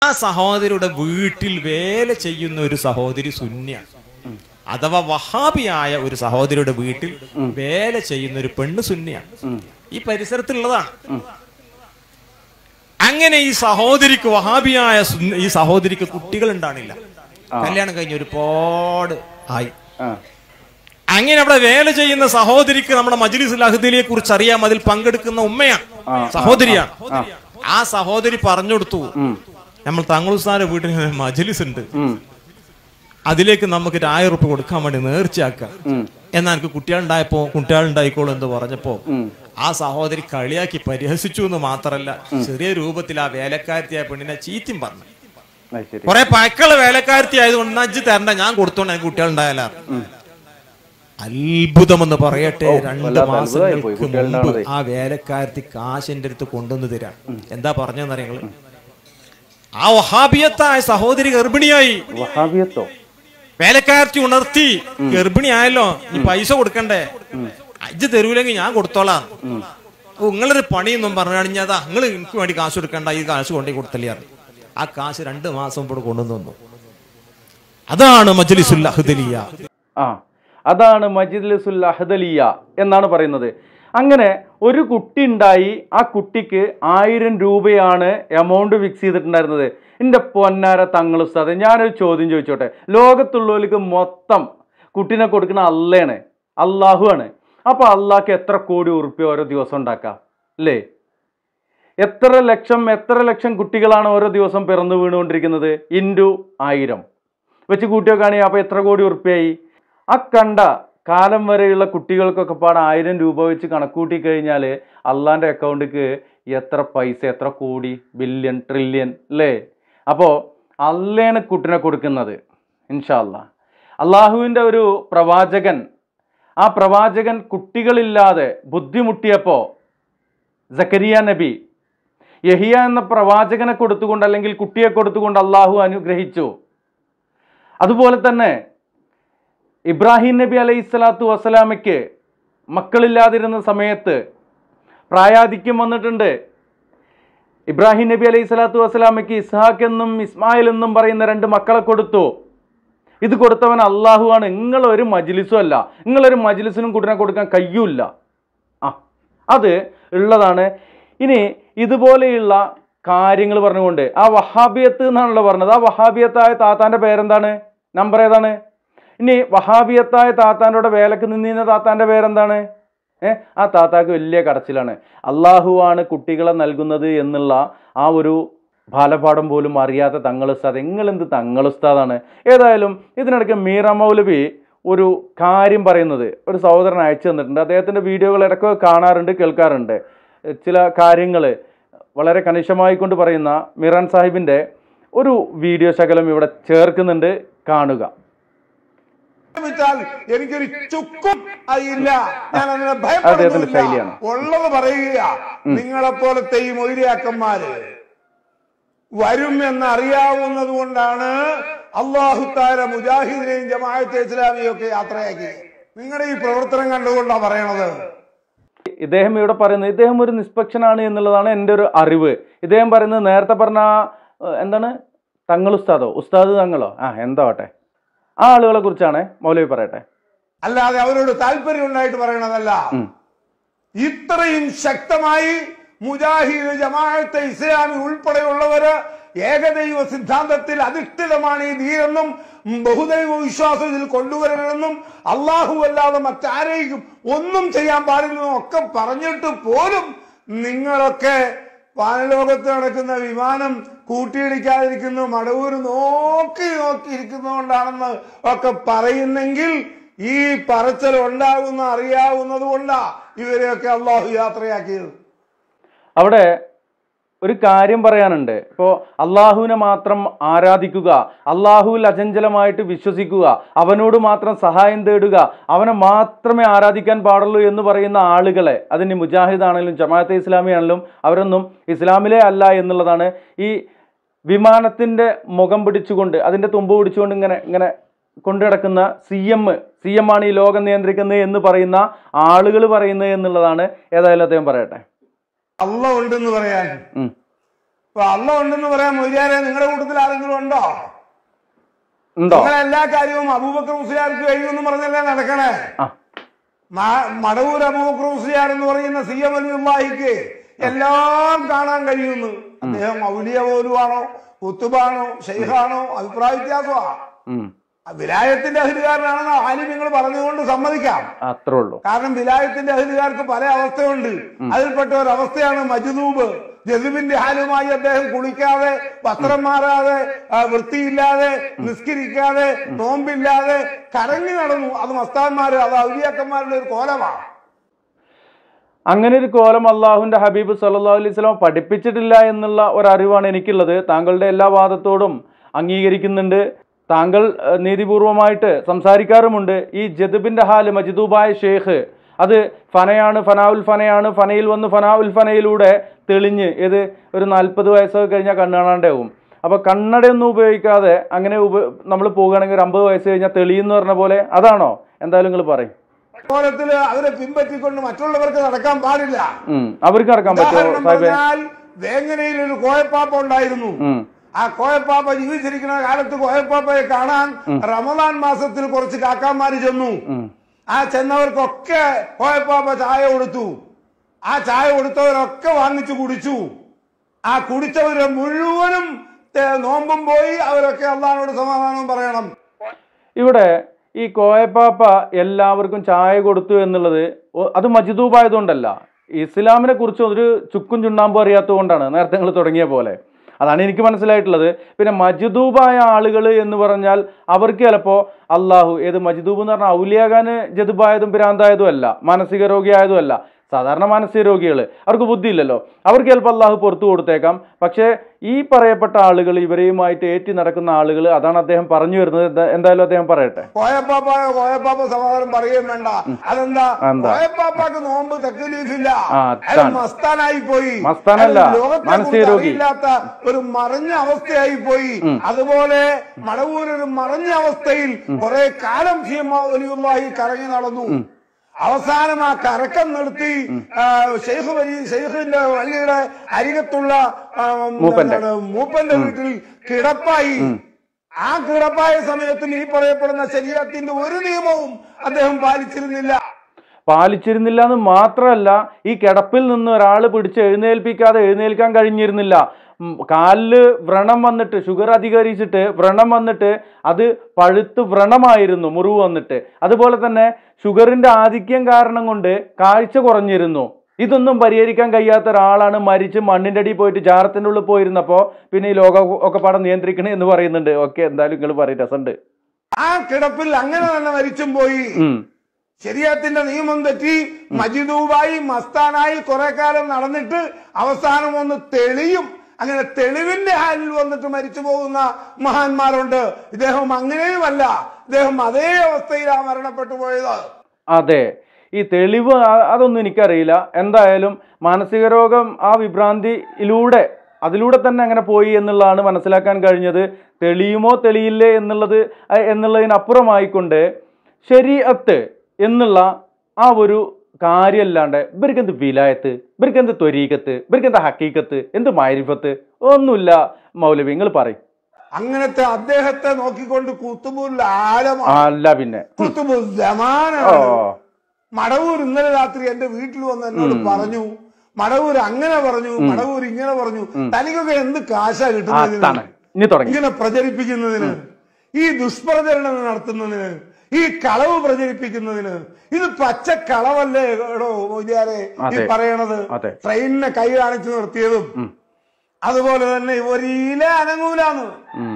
ആ സഹോദരിയുടെ വീട്ടിൽ വേല ചെയ്യുന്ന ഒരു സഹോദരി സുന്യാണ് അഥവാ വഹാബിയായ ഒരു സഹോദരിയുടെ വീട്ടിൽ വേല ചെയ്യുന്ന ഒരു പെണ്ണ് സുന്നിയാണ് ഈ പരിസരത്തുള്ളതാണ് അങ്ങനെ ഈ സഹോദരിക്ക് വഹാബിയായ സുന്ന- ഈ സഹോദരിക്ക് കുട്ടികൾ ഉണ്ടാണില്ല കല്യാണം കഴിഞ്ഞ് ഒരുപാട് ആയി ആ അങ്ങനെ അവിടെ വേല ചെയ്യുന്ന സഹോദരിക്ക് നമ്മുടെ മജ്ലിസ് അഹദിലിയെ കുറിച്ച് അറിയാം അതിൽ പങ്കെടുക്കുന്ന ഉമ്മയാണ് സഹോദരിയാണ് ആ സഹോദരി പറഞ്ഞു കൊടുത്തു നമ്മൾ തങ്ങളുസ്ഥാന വീട്ടിൽ ഇങ്ങനെ മജ്ലിസ് ഉണ്ട് ഉം. അതിലേക്ക് നമുക്ക് ഒരു ആയിരം ഉറുപ്പ് കൊടുക്കാൻ വേണ്ടി നേർച്ചയാക്കാം എന്നാ എനിക്ക് കുട്ടികളുണ്ടായപ്പോ കുട്ടികളുണ്ടായിക്കോളൂ എന്ന് പറഞ്ഞപ്പോ ആ സഹോദരി കളിയാക്കി പരിഹസിച്ചു എന്ന് മാത്രല്ല ചെറിയ രൂപത്തിൽ ആ വേലക്കാരത്തിയായ പെണ്ണിനെ ചീത്തയും പറഞ്ഞു അത് ശരി കുറെ പഴക്കള വേലക്കാരത്തി ആയതുകൊണ്ട് നജ്ജ് തരണ്ട ഞാൻ കൊടുത്തോണ്ട് എനിക്ക് കുട്ടികളുണ്ടായാല അത്ഭുതമെന്ന് പറയട്ടെ രണ്ട് വല്ലാത്ത അത്ഭുതമായി പോയി മാസങ്ങൾക്ക് മുമ്പ് കുട്ടികളുണ്ടാവണതേ. ആ വേലക്കാരത്തി കാശിന്റെ അടുത്ത് കൊണ്ടുവന്ന് തരാം എന്താ പറഞ്ഞെന്നറിയങ്ങള് ആ വഹാബിയത്തായ സഹോദരി ഗർഭിണിയായി വഹാബിയത്തോ വേലക്കാരത്തി ഉണർത്തി ഗർഭിണിയായല്ലോ ഈ പൈസ കൊടുക്കണ്ടേ അജ്ജ് തരൂലെങ്കിൽ ഞാൻ കൊടുത്തോളാം ഓ നിങ്ങളൊരു പണിയൊന്നും പറഞ്ഞു കഴിഞ്ഞാൽ നിങ്ങൾ എനിക്ക് വേണ്ടി കാശ് കൊടുക്കണ്ട ഈ കാശ് കൊണ്ടേ കൊടുത്തല്ലേ പറഞ്ഞു. ആ കാശ് രണ്ട് മാസം ഇവിടെ കൊണ്ടുവന്നു തന്നു അതാണ് മജ്ലിസുൽ അഹ്ദലിയ ആ അതാണ് മജിദ്സുൽ അഹദലിയ എന്നാണ് പറയുന്നത് അങ്ങനെ ഒരു കുട്ടി ഉണ്ടായി ആ കുട്ടിക്ക് ആയിരം രൂപയാണ് എമൗണ്ട് ഫിക്സ് ചെയ്തിട്ടുണ്ടായിരുന്നത് എൻ്റെ പൊന്നാര തങ്ങൾ ഉസ്താദെ ഞാനൊരു ചോദ്യം ചോദിച്ചോട്ടെ ലോകത്തുള്ളവർക്ക് മൊത്തം കുട്ടീനെ കൊടുക്കുന്ന അല്ലാണ് അള്ളാഹു ആണ് അപ്പോൾ അള്ളാഹ്ക്ക് എത്ര കോടി ഉറുപ്പ്യ ഓരോ ദിവസം ഉണ്ടാക്കാം അല്ലേ എത്ര ലക്ഷം എത്ര ലക്ഷം കുട്ടികളാണ് ഓരോ ദിവസം പിറന്നു വീണുകൊണ്ടിരിക്കുന്നത് ഇൻറ്റു ആയിരം വെച്ച് കൂട്ടിയൊക്കെയാണെങ്കിൽ അപ്പോൾ എത്ര കോടി ഉറുപ്പ്യായി ആ കണ്ട കാലം വരെയുള്ള കുട്ടികൾക്കൊക്കെ പാടെ ആയിരം രൂപ വെച്ച് കണക്കൂട്ടി കഴിഞ്ഞാൽ അള്ളാൻ്റെ അക്കൗണ്ടിക്ക് എത്ര പൈസ എത്ര കോടി ബില്യൺ ട്രില്യൺ അല്ലേ അപ്പോൾ അല്ലേണ് കുട്ടിനെ കൊടുക്കുന്നത് ഇൻഷാല്ല അള്ളാഹുവിൻ്റെ ഒരു പ്രവാചകൻ ആ പ്രവാചകൻ കുട്ടികളില്ലാതെ ബുദ്ധിമുട്ടിയപ്പോൾ സക്കരിയ നബി യഹിയ എന്ന പ്രവാചകനെ കൊടുത്തുകൊണ്ട് അല്ലെങ്കിൽ കുട്ടിയെ കൊടുത്തുകൊണ്ട് അള്ളാഹു അനുഗ്രഹിച്ചു അതുപോലെ തന്നെ ഇബ്രാഹിം നബി അലൈഹി സ്വലാത്തു വസ്സലാമയ്ക്ക് മക്കളില്ലാതിരുന്ന സമയത്ത് പ്രായാധിക്യം വന്നിട്ടുണ്ട് ഇബ്രാഹിം നബി അലൈഹി സ്വലാത്തു വസ്സലാമയ്ക്ക് ഇസ്ഹാഖ് എന്നും ഇസ്മായിൽ എന്നും പറയുന്ന രണ്ട് മക്കളെ കൊടുത്തു ഇത് കൊടുത്തവൻ അള്ളാഹുവാണ് നിങ്ങളൊരു മജ്ലിസും അല്ല നിങ്ങളൊരു മജ്ലിസിനും കുട്ടിനെ കൊടുക്കാൻ കഴിയൂല ആ അത് ഉള്ളതാണ് ഇനി ഇതുപോലെയുള്ള കാര്യങ്ങൾ പറഞ്ഞുകൊണ്ട് ആ വഹാബിയത്ത് എന്നാണല്ലോ പറഞ്ഞത് ആ വഹാബിയത്തായ താത്താന്റെ പേരെന്താണ് നമ്പർ ഏതാണ് ഇനി വഹാബിയത്തായ താത്താൻ്റെ വേലക്ക് നിന്നിരുന്ന താത്താന്റെ പേരെന്താണ് ഏ ആ താത്താക്ക് വലിയ കടച്ചിലാണ് അള്ളാഹുവാണ് കുട്ടികളെ നൽകുന്നത് എന്നുള്ള ആ ഒരു ബാലപാഠം പോലും അറിയാത്ത തങ്ങൾ ഉസ്താദ് എങ്ങളെന്ത് തങ്ങൾ ഉസ്താദാണ് ഏതായാലും ഇതിനിടയ്ക്ക് മീറ മൗലവി ഒരു കാര്യം പറയുന്നത് ഒരു സഹോദരൻ അയച്ചു തന്നിട്ടുണ്ട് അദ്ദേഹത്തിൻ്റെ വീഡിയോകൾ ഇടയ്ക്ക് കാണാറുണ്ട് കേൾക്കാറുണ്ട് ചില കാര്യങ്ങൾ വളരെ കണിശമായി കൊണ്ട് പറയുന്ന മിറാൻ സാഹിബിൻ്റെ ഒരു വീഡിയോ ശകലം ഇവിടെ ചേർക്കുന്നുണ്ട് കാണുക വിറ്റാൽ എനിക്കൊരു ചുക്കും അറിയില്ല ഞാൻ അതിനെ അദ്ദേഹത്തിന്റെ ഭയപ്പെടുന്നില്ല ശൈലിയാണ്. ഉള്ളത് പറയുക നിങ്ങളെ പോലത്തെ ഈ മൊയിലിയാക്കന്മാര് വരും എന്ന് അറിയാവുന്നത് കൊണ്ടാണ് അള്ളാഹു താര മുജാഹിദിനെയും ജമാഅത്തെ ഇസ്ലാമിയും ഒക്കെ യാത്രയാക്കി നിങ്ങളുടെ ഈ പ്രവർത്തനം കണ്ടുകൊണ്ടാണ് പറയണത് ഇദ്ദേഹം ഇവിടെ പറയുന്നത് ഇദ്ദേഹം ഒരു നിഷ്പക്ഷനാണ് എന്നുള്ളതാണ് എൻ്റെ ഒരു അറിവ് ഇദ്ദേഹം പറയുന്നത് നേരത്തെ പറഞ്ഞ ആ, ഏഹ്, എന്താണ് തങ്ങൾ ഉസ്താദോ ഉസ്താദ് തങ്ങളോ ആ എന്താവട്ടെ ആ ആളുകളെ കുറിച്ചാണ് മൗലവി പറയട്ടെ അല്ലാതെ അവരോട് താല്പര്യം ഉണ്ടായിട്ട് പറയണതല്ല ഉം. ഇത്രയും ശക്തമായി മുജാഹിദ് ജമാഅത്തെ ഇസ്ലാമി ഉൾപ്പെടെയുള്ളവര് ഏകദൈവ സിദ്ധാന്തത്തിൽ അധിഷ്ഠിതമാണ് ഈ ദീനെന്നും ഉം, ബഹുദൈവ വിശ്വാസം ഇതിൽ കൊണ്ടുവരണമെന്നും അള്ളാഹു അല്ലാതെ മറ്റാരെയും ഒന്നും ചെയ്യാൻ പാടില്ലെന്നും ഒക്കെ പറഞ്ഞിട്ട് പോലും നിങ്ങളൊക്കെ വാനലോകത്ത് നടക്കുന്ന വിമാനം കൂട്ടിയിടിക്കാതിരിക്കുന്നു മടവൂർ നോക്കി നോക്കി ഇരിക്കുന്നതുകൊണ്ടാണെന്ന് ഒക്കെ പറയുന്നെങ്കിൽ ഈ പറച്ചൽ ഉണ്ടാകുന്ന അറിയാവുന്നത് കൊണ്ടാ ഇവരെയൊക്കെ അള്ളാഹു യാത്രയാക്കിയത് അവിടെ ഒരു കാര്യം പറയാനുണ്ട് ഇപ്പോൾ അള്ളാഹുവിനെ മാത്രം ആരാധിക്കുക അള്ളാഹുവിൽ അചഞ്ചലമായിട്ട് വിശ്വസിക്കുക അവനോട് മാത്രം സഹായം തേടുക അവനെ മാത്രമേ ആരാധിക്കാൻ പാടുള്ളൂ എന്ന് പറയുന്ന ആളുകളെ അതിന് മുജാഹിദ് ആണെങ്കിലും ജമാഅത്തെ ഇസ്ലാമി ആണെങ്കിലും അവരൊന്നും ഇസ്ലാമിലെ അല്ല എന്നുള്ളതാണ് ഈ വിമാനത്തിൻ്റെ മുഖം പിടിച്ചുകൊണ്ട് അതിൻ്റെ തുമ്പ് പിടിച്ചുകൊണ്ട് ഇങ്ങനെ ഇങ്ങനെ കൊണ്ടു കിടക്കുന്ന സി എം സി എം ആണ് ഈ ലോകം നിയന്ത്രിക്കുന്നത് എന്ന് പറയുന്ന ആളുകൾ പറയുന്നത് എന്നുള്ളതാണ് ഏതായാലും അദ്ദേഹം പറയട്ടെ അള്ള ഉണ്ടെന്ന് പറയാൻ ഉം. ഇപ്പൊ അള്ള ഉണ്ടെന്ന് പറയാൻ മൊയ്യാരെ നിങ്ങളുടെ കൂട്ടത്തിൽ ആരെങ്കിലും ഉണ്ടോ ഉണ്ടോ നിങ്ങൾ എല്ലാ കാര്യവും അബൂബക്കർ മുസ്ലിയാർക്ക് കഴിയുമെന്ന് പറഞ്ഞല്ലേ നടക്കണേ ആ മ- മടവൂർ അബൂബക്കർ മുസ്ലിയാർ എന്ന് പറയുന്ന സി എം അലിയുള്ളാഹിക്ക് എല്ലാം കാണാൻ കഴിയുന്നു അദ്ദേഹം ഔലിയ പോലുമാണോ കുത്തുബാണോ ഷെയ്ഖാണോ അഭിപ്രായ വ്യത്യാസമാ ഉം. വിലായത്തിന്റെ അഹിലുകാരനാണെന്ന് ആലിമ്യങ്ങൾ പറഞ്ഞുകൊണ്ട് സമ്മതിക്കാം അത്രേ ഉള്ളൂ കാരണം വിലായത്തിന്റെ അഹിലുകാർക്ക് പല അവസ്ഥയുണ്ട് അതിൽപ്പെട്ട ഒരു അവസ്ഥയാണ് മജ്ദൂബ് ജസുബിന്റെ ഹാലുമായി അദ്ദേഹം കുളിക്കാതെ വസ്ത്രം മാറാതെ ആ, വൃത്തിയില്ലാതെ നിസ്കരിക്കാതെ നോമ്പില്ലാതെ കരങ്ങി നടന്നു അത് മസ്താന്മാര് അത് ഔലിയാക്കന്മാരുടെ ഒരു കോലമാണ് അങ്ങനെ ഒരു കോലം അള്ളാഹുവിന്റെ ഹബീബ് സല്ലാ അലൈഹി സ്വലാം പഠിപ്പിച്ചിട്ടില്ല എന്നുള്ള ഒരറിവാണ് എനിക്കുള്ളത് താങ്കളുടെ എല്ലാ വാദത്തോടും അംഗീകരിക്കുന്നുണ്ട് താങ്കൾ ഏഹ്, നീതിപൂർവമായിട്ട് സംസാരിക്കാറുമുണ്ട് ഈ ജദബിന്റെ ഹാല് മജിദൂബായ ഷേഖ് അത് ഫനയാണ് ഫനാവുൽ ഫനയാണ് ഫനയിൽ വന്ന് ഫനാവുൽ ഫനയിലൂടെ തെളിഞ്ഞ് ഏത് ഒരു നാൽപ്പത് വയസ്സൊക്കെ കഴിഞ്ഞാൽ കണ്ണ് കാണാണ്ടാവും അപ്പോൾ കണ്ണടയൊന്നും ഉപയോഗിക്കാതെ അങ്ങനെ ഉപ നമ്മൾ പോകുകയാണെങ്കിൽ ഒരു അമ്പത് വയസ്സ് കഴിഞ്ഞാൽ തെളിയെന്ന് പറഞ്ഞ പോലെ അതാണോ എന്തായാലും നിങ്ങൾ പറയും കോലത്തില് അവരെ പിൻപറ്റിക്കൊണ്ട് മറ്റുള്ളവർക്ക് നടക്കാൻ പാടില്ല ഉം. അവർക്ക് നടക്കാൻ പറ്റുമോ ഉദാഹരണം സാഹിബേ പറഞ്ഞാൽ വേങ്ങനയിൽ ഒരു കോയപ്പാപ്പ ഉണ്ടായിരുന്നു ഉം. ആ കോയപ്പാപ്പ ജീവിച്ചിരിക്കുന്ന കാലത്ത് കോയപ്പാപ്പയെ കാണാൻ റമദാൻ മാസത്തിൽ കുറച്ച് കാക്കാമാര് ചെന്നു ഉം. ആ ചെന്നവർക്കൊക്കെ കോയപ്പാപ്പ ചായ കൊടുത്തു ആ ചായ കൊടുത്തവരൊക്കെ വാങ്ങിച്ചു കുടിച്ചു ആ കുടിച്ചവര് മുഴുവനും തെ- നോമ്പും പോയി അവരൊക്കെ അള്ളഹാനോട് സമാധാനവും പറയണം ഇവിടെ ഈ കോയപ്പാപ്പ എല്ലാവർക്കും ചായ കൊടുത്തു എന്നുള്ളത് ഒ- അത് മജിദൂബായതുകൊണ്ടല്ല ഇസ്ലാമിനെ കുറിച്ച് ഒരു ചുക്കും ചുണ്ണാമ്പും അറിയാത്തത് കൊണ്ടാണ് നേരത്തെ നിങ്ങൾ തുടങ്ങിയ പോലെ അതാണ് എനിക്ക് മനസ്സിലായിട്ടുള്ളത് പിന്നെ മജിദൂബായ ആളുകൾ എന്ന് പറഞ്ഞാൽ അവർക്ക് ചിലപ്പോൾ അള്ളാഹു ഏത് മജിദൂബ് എന്ന് പറഞ്ഞാൽ ഔലിയാകാന് ജതുബായതും ഭ്രാന്തായതും അല്ല മാനസിക രോഗിയായതും അല്ല സാധാരണ മാനസിക രോഗികൾ അവർക്ക് ബുദ്ധിയില്ലല്ലോ അവർക്ക് ചിലപ്പോൾ അള്ളാഹു പുറത്തു കൊടുത്തേക്കാം പക്ഷേ ഈ പറയപ്പെട്ട ആളുകൾ ഇവരെയുമായിട്ട് ഏറ്റി നടക്കുന്ന ആളുകൾ അതാണ് അദ്ദേഹം പറഞ്ഞു വരുന്നത് എന്താ- എന്തായാലും അദ്ദേഹം പറയട്ടെ കോയപ്പാപ്പ കോയപ്പാപ്പ സമാധാനം പറയുകയും വേണ്ട അതെന്താ എന്താ? കോയപ്പാപ്പാക്ക് നോമ്പ് തക്കലീഫില്ല ആ, അയാൾ അതാണ്. മസ്താനായി പോയി മസ്താനല്ല, അയാൾ ലോകത്തെ മാനസിക കുറിച്ച് രോഗി. അറിയില്ലാത്ത ഒരു മറഞ്ഞ അവസ്ഥയായി പോയി അതുപോലെ മടവൂർ ഒരു മറഞ്ഞ അവസ്ഥയിൽ കുറെ കാലം സി എം വലിയുള്ളാഹി കറങ്ങി നടന്നു അവസാനം ആ കറക്കം നിർത്തി ആ, ഷെയ്ഖ് വലി ഷെയ്ഖിന്റെ വള്ളിയുടെ അരികത്തുള്ള ആ, മൂപ്പന്റെ. എന്താണ്, മൂപ്പന്റെ വീട്ടിൽ കിടപ്പായി ആ കിടപ്പായ സമയത്തും ഈ പറയപ്പെടുന്ന ശരീരത്തിന്റെ ഒരു നിയമവും അദ്ദേഹം പാലിച്ചിരുന്നില്ല പാലിച്ചിരുന്നില്ല എന്ന് മാത്രമല്ല ഈ കിടപ്പിൽ നിന്ന് ഒരാൾ പിടിച്ച് എഴുന്നേൽപ്പിക്കാതെ എഴുന്നേൽക്കാൻ കഴിഞ്ഞിരുന്നില്ല ഉം, കാലില് വ്രണം വന്നിട്ട് ഷുഗർ അധികരിച്ചിട്ട് വ്രണം വന്നിട്ട് അത് പഴുത്ത് വ്രണമായിരുന്നു മുറിവ് വന്നിട്ട് അതുപോലെ തന്നെ ഷുഗറിന്റെ ആധിക്യം കാരണം കൊണ്ട് കാഴ്ച കുറഞ്ഞിരുന്നു ഇതൊന്നും പരിഹരിക്കാൻ കഴിയാത്ത ഒരാളാണ് മരിച്ച് മണ്ണിന്റെ അടിയിൽ പോയിട്ട് ജാറത്തിന്റെ ഉള്ളിൽ പോയിരുന്നപ്പോൾ പിന്നെ ഈ ലോകം ഒക്കെ പാടെ നിയന്ത്രിക്കണേ എന്ന് പറയുന്നുണ്ട് ഓക്കെ എന്തായാലും നിങ്ങൾ പറയും രസമുണ്ട് ആ കിടപ്പിൽ അങ്ങനെ തന്നെ മരിച്ചും പോയി ഉം ശരീരത്തിന്റെ നിയമം തെറ്റി മജിദൂബായി മസ്താനായി കുറെ കാലം നടന്നിട്ട് അവസാനം ഒന്ന് തെളിയും അങ്ങനെ തെളിവിന്റെ ഹാലിൽ വന്നിട്ട് മരിച്ചു പോകുന്ന മഹാന്മാരുണ്ട് ഇദ്ദേഹം അങ്ങനെയുമല്ല ഇദ്ദേഹം അതേ അവസ്ഥയിലാണ് മരണപ്പെട്ടു പോയത് അതെ ഈ തെളിവ് ആ- അതൊന്നും എനിക്കറിയില്ല എന്തായാലും മാനസിക രോഗം ആ വിഭ്രാന്തിയിലൂടെ അതിലൂടെ തന്നെ അങ്ങനെ പോയി എന്നുള്ളതാണ് മനസ്സിലാക്കാൻ കഴിഞ്ഞത് തെളിയുമോ തെളിയില്ലേ എന്നുള്ളത് അ- എന്നുള്ളതിനപ്പുറമായിക്കൊണ്ട് ശരീഅത്ത് എന്നുള്ള ആ ഒരു കാര്യമല്ലാണ്ട് ഇവർക്ക് എന്ത് വിലായത്ത് ഇവർക്ക് എന്ത് ത്വരീകത്ത് ഇവർക്ക് എന്താ ഹക്കീക്കത്ത് എന്ത് മാരിഫത്ത് ഒന്നുമില്ല മൗലവി നിങ്ങൾ പറയും അങ്ങനത്തെ അദ്ദേഹത്തെ നോക്കിക്കൊണ്ട് കുത്തുബുൽ ആലമാണ് അല്ല പിന്നെ കുത്തുബുൽ ഓ ജമാനാണ് മടവൂർ ഇന്നലെ രാത്രി എന്റെ വീട്ടിൽ വന്ന് എന്നോട് പറഞ്ഞു മടവൂർ അങ്ങനെ പറഞ്ഞു മടവൂർ ഇങ്ങനെ പറഞ്ഞു തനിക്കൊക്കെ എന്ത് കാശാ കിട്ടുന്നതിന് അതാണ് ഇനി തുടങ്ങി ഇങ്ങനെ പ്രചരിപ്പിക്കുന്നതിന് ഈ ദുഷ്പ്രചരണം നടത്തുന്നതിന് ഈ കളവ് പ്രചരിപ്പിക്കുന്നതിന് ഇത് പച്ച കളവല്ലേ എടോ മൊയ്യാരെ ഈ അതെ. പറയണത് അതെ. ട്രെയിനിനെ കൈ കാണിച്ചു നിർത്തിയതും അതുപോലെ തന്നെ ഒരു ഇല അനങ്ങൂലാന്ന് ഉം.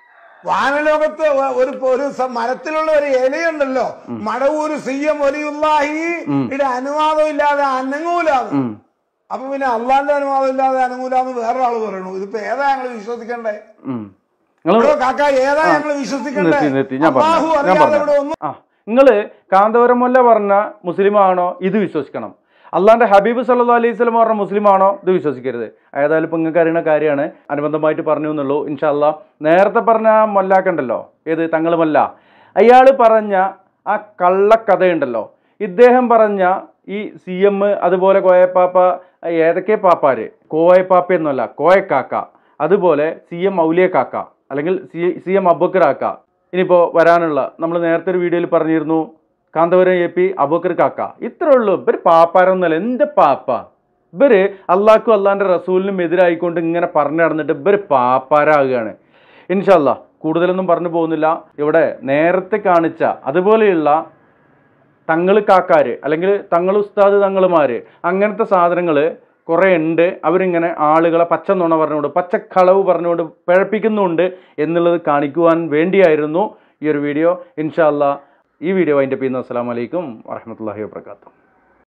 വാനലോകത്ത് ഒ- ഒരു ഒരു സ- മരത്തിലുള്ള ഒരു ഇലയുണ്ടല്ലോ മടവൂര് സിയം ഒലിയുള്ളാഹി ഇവിടെ അനുവാദം ഇല്ലാതെ അനങ്ങൂലാന്ന് ഉം. അപ്പൊ പിന്നെ അള്ളാന്റെ അനുവാദം ഇല്ലാതെ അനങ്ങൂലാന്ന് വേറൊരാള് പറയണു ഇതിപ്പോ ഏതാ ഞങ്ങൾ വിശ്വസിക്കണ്ടേ ഉം. നിങ്ങൾ ഇവിടെ കാക്ക ഏതാ ഞങ്ങൾ വിശ്വസിക്കണ്ടേ നിർത്തി നിർത്തി ഞാൻ അള്ളാഹു പറഞ്ഞു ഞാൻ അറിയാതെ ഇവിടെ പറഞ്ഞു ഒന്നും ആ നിങ്ങള് കാന്തപുരമല്ല പറഞ്ഞ മുസ്ലിം ആണോ ഇത് വിശ്വസിക്കണം അള്ളാന്റെ ഹബീബ് സല്ലാ അലൈഹി സ്വലം പറഞ്ഞ മുസ്ലിം ആണോ ഇത് വിശ്വസിക്കരുത് ഏതായാലും ഇപ്പൊ നിങ്ങൾക്ക് അറിയുന്ന കാര്യമാണ് അനുബന്ധമായിട്ട് പറഞ്ഞു എന്നുള്ളൂ ഇൻഷാല്ല നേരത്തെ പറഞ്ഞ ആ മൊല്ലാക്കുണ്ടല്ലോ ഏത് തങ്ങളുമല്ല അയാൾ പറഞ്ഞ ആ കള്ളക്കഥയുണ്ടല്ലോ ഇദ്ദേഹം പറഞ്ഞ ഈ സി എം അതുപോലെ കോയപ്പാപ്പ ഏതൊക്കെ പാപ്പാര് കോയപ്പാപ്പ എന്നല്ല കോയക്കാക്ക അതുപോലെ സി എം ഔലിയ കാക്ക അല്ലെങ്കിൽ സി സി എം അബുക്കർ കാക്ക ഇനിയിപ്പോൾ വരാനുള്ള നമ്മൾ നേരത്തെ ഒരു വീഡിയോയിൽ പറഞ്ഞിരുന്നു കാന്തപുരം എ പി അബുക്കർ കാക്ക ഇത്രേ ഉള്ളൂ ഇവർ പാപ്പാരൊന്നുമല്ല എൻ്റെ പാപ്പ ഇവര് അള്ളാഹ്ക്കും അള്ളാഹിൻ്റെ റസൂലിനും എതിരായിക്കൊണ്ട് ഇങ്ങനെ പറഞ്ഞു നടന്നിട്ട് ഇവർ പാപ്പാരാകുകയാണ് ഇൻഷല്ല കൂടുതലൊന്നും പറഞ്ഞു പോകുന്നില്ല ഇവിടെ നേരത്തെ കാണിച്ച അതുപോലെയുള്ള തങ്ങൾ കാക്കാര് അല്ലെങ്കിൽ തങ്ങൾ ഉസ്താദ് തങ്ങളുമാര് അങ്ങനത്തെ സാധനങ്ങൾ കുറേ ഉണ്ട് അവരിങ്ങനെ ആളുകളെ പച്ച നുണ പറഞ്ഞുകൊണ്ട് പച്ചക്കളവ് പറഞ്ഞുകൊണ്ട് പിഴപ്പിക്കുന്നുണ്ട് എന്നുള്ളത് കാണിക്കുവാൻ വേണ്ടിയായിരുന്നു ഈ ഒരു വീഡിയോ ഇൻഷാല്ല ഈ വീഡിയോ അതിൻ്റെ പിന്നെ അസ്സാം വലൈക്കും വറഹമത്തല്ലാഹി വാബർക്കാത്തു